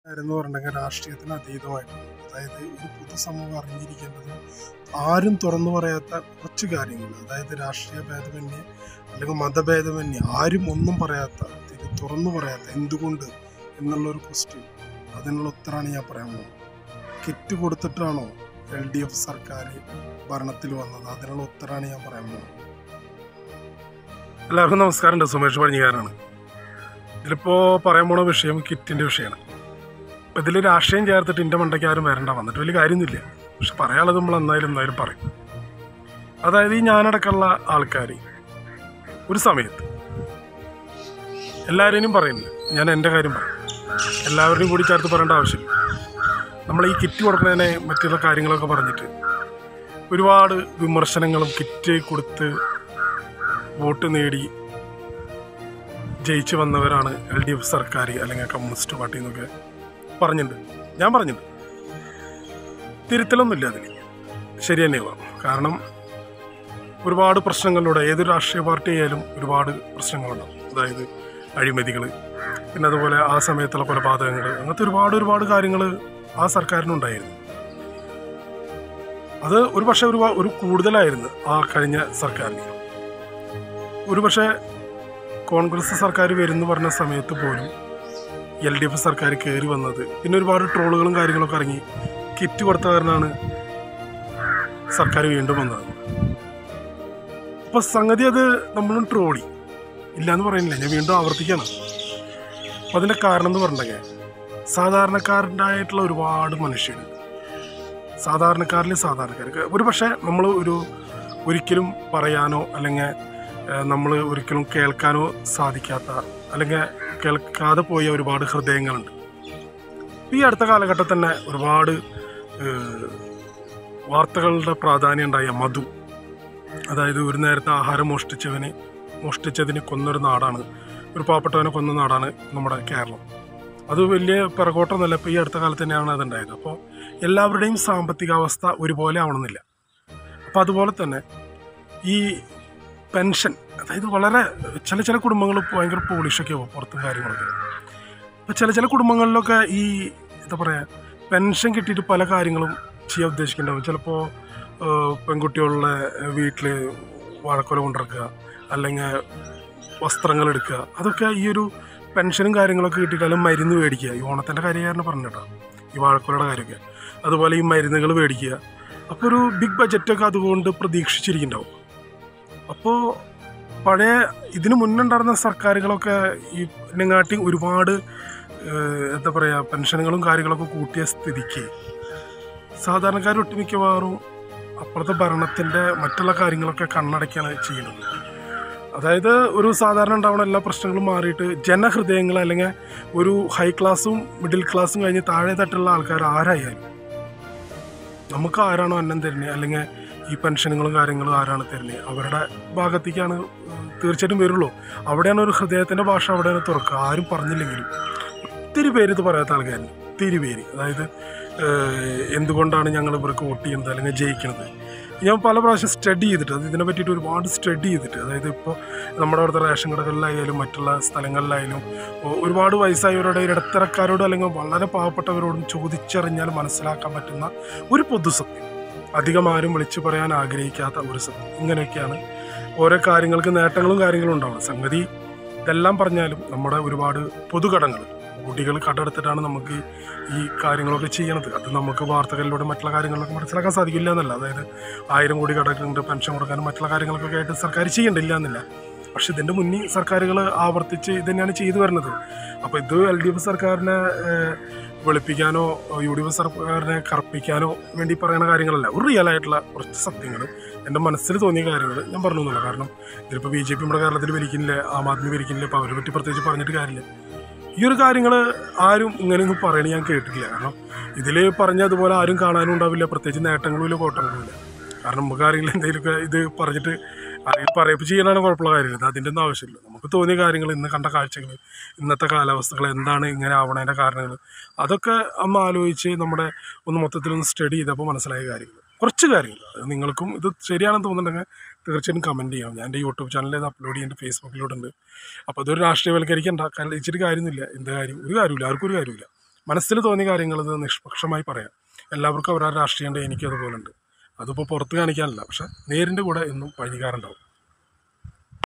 എന്ന് പറഞ്ഞെങ്കിൽ രാഷ്ട്രീയത്തിന് അതീതമായിട്ടാണ് അതായത് ഒരു പൊതുസമൂഹം അറിഞ്ഞിരിക്കേണ്ടത് ആരും തുറന്നു പറയാത്ത കുറച്ച് കാര്യങ്ങൾ അതായത് രാഷ്ട്രീയ ഭേദമന്യേ അല്ലെങ്കിൽ മതഭേദമന്യേ ആരും ഒന്നും പറയാത്ത ഇത് തുറന്നു പറയാത്ത എന്തുകൊണ്ട് എന്നുള്ളൊരു ക്വസ്റ്റ്യൻ അതിനുള്ള ഉത്തരമാണ് ഞാൻ പറയാൻ പോകുന്നത് കിറ്റ് കൊടുത്തിട്ടാണോ എൽ ഡി എഫ് സർക്കാർ ഭരണത്തിൽ വന്നത് അതിനുള്ള ഉത്തരമാണ് ഞാൻ പറയാൻ പോകുന്നത് എല്ലാവർക്കും നമസ്കാരം സുമേഷ് പഴഞ്ഞിക്കാരാണ് ഇതിലിപ്പോൾ പറയാൻ പോണ വിഷയം കിറ്റിൻ്റെ വിഷയമാണ് അപ്പം ഇതിൽ രാഷ്ട്രീയം ചേർത്തിട്ട് എൻ്റെ മണ്ടയ്ക്ക് ആരും വരണ്ട വന്നിട്ട് വലിയ കാര്യമൊന്നുമില്ല പക്ഷെ പറയാനുള്ളത് നമ്മൾ എന്തായാലും എന്തായാലും പറയും അതായത് ഈ ഞാനടക്കമുള്ള ആൾക്കാർ ഒരു സമയത്ത് എല്ലാവരെയും പറയുന്നില്ല ഞാൻ എൻ്റെ കാര്യം പറയും എല്ലാവരുടെയും കൂടി ചേർത്ത് പറയേണ്ട ആവശ്യമില്ല നമ്മൾ ഈ കിറ്റ് കൊടുക്കുന്നതിനെ മറ്റുള്ള കാര്യങ്ങളൊക്കെ പറഞ്ഞിട്ട് ഒരുപാട് വിമർശനങ്ങളും കിറ്റ് കൊടുത്ത് വോട്ട് നേടി ജയിച്ചു വന്നവരാണ് എൽ ഡി എഫ് സർക്കാർ അല്ലെങ്കിൽ കമ്മ്യൂണിസ്റ്റ് പാർട്ടി എന്നൊക്കെ പറഞ്ഞിട്ടുണ്ട് ഞാൻ പറഞ്ഞിട്ടുണ്ട് തിരുത്തലൊന്നുമില്ല അതിന് ശരി തന്നെയാവാം കാരണം ഒരുപാട് പ്രശ്നങ്ങളിലൂടെ ഏത് രാഷ്ട്രീയ പാർട്ടി ആയാലും ഒരുപാട് പ്രശ്നങ്ങളുണ്ടാവും അതായത് അഴിമതികൾ പിന്നെ അതുപോലെ ആ സമയത്തുള്ള കൊലപാതകങ്ങൾ അങ്ങനത്തെ ഒരുപാട് ഒരുപാട് കാര്യങ്ങൾ ആ സർക്കാരിനുണ്ടായിരുന്നു അത് ഒരു പക്ഷേ ഒരു ഒരു കൂടുതലായിരുന്നു ആ കഴിഞ്ഞ സർക്കാരിന് ഒരു പക്ഷേ കോൺഗ്രസ് സർക്കാർ വരുന്നു പറഞ്ഞ സമയത്ത് പോലും എൽ ഡി എഫ് സർക്കാർ കയറി വന്നത് പിന്നെ ഒരുപാട് ട്രോളുകളും കാര്യങ്ങളൊക്കെ ഇറങ്ങി കിറ്റ് കൊടുത്ത കാരണമാണ് സർക്കാർ വീണ്ടും വന്നത് അപ്പോൾ സംഗതി അത് നമ്മളും ട്രോളി ഇല്ലയെന്ന് പറയുന്നില്ല ഞാൻ വീണ്ടും ആവർത്തിക്കുകയാണ് അപ്പോൾ അതിൻ്റെ കാരണം എന്ന് പറഞ്ഞിട്ടുണ്ടെങ്കിൽ സാധാരണക്കാരനായിട്ടുള്ള ഒരുപാട് മനുഷ്യരുണ്ട് സാധാരണക്കാരിൽ സാധാരണക്കാർക്ക് ഒരു പക്ഷേ നമ്മൾ ഒരു ഒരിക്കലും പറയാനോ അല്ലെങ്കിൽ നമ്മൾ ഒരിക്കലും കേൾക്കാനോ സാധിക്കാത്ത അല്ലെങ്കിൽ കേൾക്കാതെ പോയ ഒരുപാട് ഹൃദയങ്ങളുണ്ട് ഈ അടുത്ത കാലഘട്ടത്തിൽ തന്നെ ഒരുപാട് ഏഹ്, വാർത്തകളുടെ പ്രാധാന്യം ഉണ്ടായ മധു അതായത് ഒരു നേരത്തെ ആഹാരം മോഷ്ടിച്ചവന് മോഷ്ടിച്ചതിന് കൊന്നൊരു നാടാണ് ഒരു പാവപ്പെട്ടവനെ കൊന്ന നാടാണ് നമ്മുടെ കേരളം അത് വലിയ പിറകോട്ടൊന്നുമല്ല ഇപ്പോൾ ഈ അടുത്ത കാലത്ത് തന്നെയാണ് അതുണ്ടായത് അപ്പോൾ എല്ലാവരുടെയും സാമ്പത്തികാവസ്ഥ ഒരുപോലെ ആവണമെന്നില്ല അപ്പോൾ അതുപോലെ തന്നെ ഈ പെൻഷൻ അതായത് വളരെ ചില ചില കുടുംബങ്ങൾ ഭയങ്കര പോളിഷൊക്കെ ആവും പുറത്തും കാര്യങ്ങളൊക്കെ അപ്പോൾ ചില ചില കുടുംബങ്ങളിലൊക്കെ ഈ എന്താ പറയുക പെൻഷൻ കിട്ടിയിട്ട് പല കാര്യങ്ങളും ചെയ്യാൻ ഉദ്ദേശിക്കുന്നുണ്ടാവും ചിലപ്പോൾ പെൺകുട്ടികളുടെ വീട്ടിൽ വാഴക്കൊല കൊണ്ടിറക്കുക അല്ലെങ്കിൽ വസ്ത്രങ്ങൾ എടുക്കുക അതൊക്കെ ഈ ഒരു പെൻഷനും കാര്യങ്ങളൊക്കെ കിട്ടിയിട്ട് അല്ലെങ്കിൽ മരുന്ന് മേടിക്കുക ഈ ഓണത്തിൻ്റെ കാര്യകാരനെ പറഞ്ഞിട്ടോ ഈ വാഴക്കൊലയുടെ കാര്യമൊക്കെ അതുപോലെ ഈ മരുന്നുകൾ മേടിക്കുക അപ്പോൾ ഒരു ബിഗ് ബജറ്റൊക്കെ അതുകൊണ്ട് പ്രതീക്ഷിച്ചിരിക്കുന്നുണ്ടാവും അപ്പോൾ പഴയ ഇതിന് മുന്നുണ്ടായിരുന്ന സർക്കാരുകളൊക്കെ ഈ ഇതിനെങ്ങാട്ടി ഒരുപാട് ഏഹ്, എന്താ പറയുക പെൻഷനുകളും കാര്യങ്ങളൊക്കെ കൂട്ടിയ സ്ഥിതിക്ക് സാധാരണക്കാർ ഒട്ടുമിക്കവാറും അപ്പുറത്തെ ഭരണത്തിൻ്റെ മറ്റുള്ള കാര്യങ്ങളൊക്കെ കണ്ണടയ്ക്കാണ് ചെയ്യുന്നത് അതായത് ഒരു സാധാരണ ഉണ്ടാവുന്ന എല്ലാ പ്രശ്നങ്ങളും മാറിയിട്ട് ജനഹൃദയങ്ങൾ അല്ലെങ്കിൽ ഒരു ഹൈ ക്ലാസ്സും മിഡിൽ ക്ലാസ്സും കഴിഞ്ഞ് താഴെ തട്ടുള്ള ആൾക്കാർ ആരായാലും നമുക്ക് ആരാണോ അന്നം തരുന്നത് അല്ലെങ്കിൽ ഈ പെൻഷനുകളും കാര്യങ്ങളും ആരാണ് തരുന്നത് അവരുടെ ഭാഗത്തേക്കാണ് തീർച്ചയായിട്ടും വരുള്ളൂ അവിടെയാണ് ഒരു ഹൃദയത്തിൻ്റെ ഭാഷ അവിടെയാണ് തുറക്കുക ആരും പറഞ്ഞില്ലെങ്കിലും ഒത്തിരി പേര് ഇത് പറയാത്ത ആൾക്കാരുണ്ട് ഒത്തിരി പേര് അതായത് ഏഹ്, എന്തുകൊണ്ടാണ് ഞങ്ങൾ ഇവർക്ക് വോട്ട് ചെയ്യുന്നത് അല്ലെങ്കിൽ ജയിക്കുന്നത് ഞാൻ പല പ്രാവശ്യം സ്റ്റഡി ചെയ്തിട്ട് അത് ഇതിനെ പറ്റിയിട്ട് ഒരുപാട് സ്റ്റഡി ചെയ്തിട്ട് അതായത് ഇപ്പോൾ നമ്മുടെ അവിടുത്തെ റേഷൻ കടകളിലായാലും മറ്റുള്ള സ്ഥലങ്ങളിലായാലും ഒ- ഒരുപാട് വയസ്സായവരോട് ഇടത്തരക്കാരോട് അല്ലെങ്കിൽ വളരെ പാവപ്പെട്ടവരോടും ചോദിച്ചറിഞ്ഞാൽ മനസ്സിലാക്കാൻ പറ്റുന്ന ഒരു പൊതുസത്യം അധികം ആരും വിളിച്ചു പറയാൻ ആഗ്രഹിക്കാത്ത ഒരു സത്യം ഇങ്ങനെയൊക്കെയാണ് ഓരോ കാര്യങ്ങൾക്ക് നേട്ടങ്ങളും കാര്യങ്ങളും ഉണ്ടാവുന്നത് സംഗതി ഇതെല്ലാം പറഞ്ഞാലും നമ്മുടെ ഒരുപാട് പൊതുകടങ്ങൾ കുട്ടികൾ കടമെടുത്തിട്ടാണ് നമുക്ക് ഈ കാര്യങ്ങളൊക്കെ ചെയ്യണത് അത് നമുക്ക് വാർത്തകളിലൂടെ മറ്റുള്ള കാര്യങ്ങളിലൊക്കെ മനസ്സിലാക്കാൻ സാധിക്കില്ല എന്നല്ല അതായത് ആയിരം കോടി കടക്കുന്നുണ്ട് പെൻഷൻ കൊടുക്കാനും മറ്റുള്ള കാര്യങ്ങൾക്കൊക്കെ ആയിട്ട് സർക്കാർ ചെയ്യണ്ടില്ല എന്നില്ല പക്ഷെ ഇതിൻ്റെ മുന്നിൽ സർക്കാരുകൾ ആവർത്തിച്ച് ഇത് തന്നെയാണ് ചെയ്തു വരുന്നത് അപ്പോൾ ഇത് എൽ ഡി എഫ് സർക്കാരിനെ ഏഹ്, വെളുപ്പിക്കാനോ യു ഡി എഫ് സർക്കാരിനെ കറപ്പിക്കാനോ വേണ്ടി പറയുന്ന കാര്യങ്ങളല്ല ഒരു റിയൽ ആയിട്ടുള്ള കുറച്ച് സത്യങ്ങൾ എൻ്റെ മനസ്സിൽ തോന്നിയ കാര്യങ്ങൾ ഞാൻ പറഞ്ഞു എന്നുള്ളത് കാരണം ഇതിലിപ്പോൾ ബി ജെ പി നമ്മുടെ കേരളത്തിൽ ഭരിക്കുന്നില്ല ആം ആദ്മി ഭരിക്കുന്നില്ല അപ്പോൾ അവരെ പറ്റി പ്രത്യേകിച്ച് പറഞ്ഞിട്ട് കാര്യമില്ല ഈ ഒരു കാര്യങ്ങൾ ആരും ഇങ്ങനെയൊന്നും പറയണ ഞാൻ കേട്ടിട്ടില്ല കാരണം ഇതിൽ പറഞ്ഞ അതുപോലെ ആരും കാണാനും ഉണ്ടാവില്ല പ്രത്യേകിച്ച് നേട്ടങ്ങളും ഇല്ല കോട്ടങ്ങളും ഇല്ല കാരണം നമുക്ക് ആരെങ്കിലും എന്തെങ്കിലുമൊക്കെ ഇത് പറഞ്ഞിട്ട് ആരെങ്കിലും പറയപ്പ് ചെയ്യാനാണ് കുഴപ്പമുള്ള കാര്യമില്ല അതിൻ്റെ ഒന്നും ആവശ്യമില്ല നമുക്ക് തോന്നിയ കാര്യങ്ങൾ ഇന്ന് കണ്ട കാഴ്ചകൾ ഇന്നത്തെ കാലാവസ്ഥകൾ എന്താണ് ഇങ്ങനെ ആവണതിൻ്റെ കാരണങ്ങൾ അതൊക്കെ ഒന്ന് ആലോചിച്ച് നമ്മുടെ ഒന്ന് മൊത്തത്തിലൊന്ന് സ്റ്റഡി ചെയ്തപ്പോൾ മനസ്സിലായ കാര്യങ്ങൾ കുറച്ച് കാര്യങ്ങൾ അത് നിങ്ങൾക്കും ഇത് ശരിയാണെന്ന് തോന്നുന്നുണ്ടെങ്കിൽ തീർച്ചയായും കമൻറ്റ് ചെയ്യാം ഞാൻ എൻ്റെ യൂട്യൂബ് ചാനലിൽ ഇത് അപ്ലോഡ് ചെയ്യും എൻ്റെ ഫേസ്ബുക്കിലൂടെ ഉണ്ട് അപ്പോൾ അതൊരു രാഷ്ട്രീയവൽക്കരിക്കണ്ട കാരണം ഇച്ചിരി കാര്യമൊന്നുമില്ല എന്ത് കാര്യം ഒരു കാര്യമില്ല ആർക്കും ഒരു കാര്യമില്ല മനസ്സിൽ തോന്നിയ കാര്യങ്ങൾ ഇത് നിഷ്പക്ഷമായി പറയാം എല്ലാവർക്കും അവരുടെ രാഷ്ട്രീയമുണ്ട് എനിക്കും അതുപോലെ ഉണ്ട് അതിപ്പോൾ പുറത്ത് കാണിക്കാനല്ല പക്ഷെ നേരിൻ്റെ കൂടെ എന്നും പഴികാറുണ്ടാവും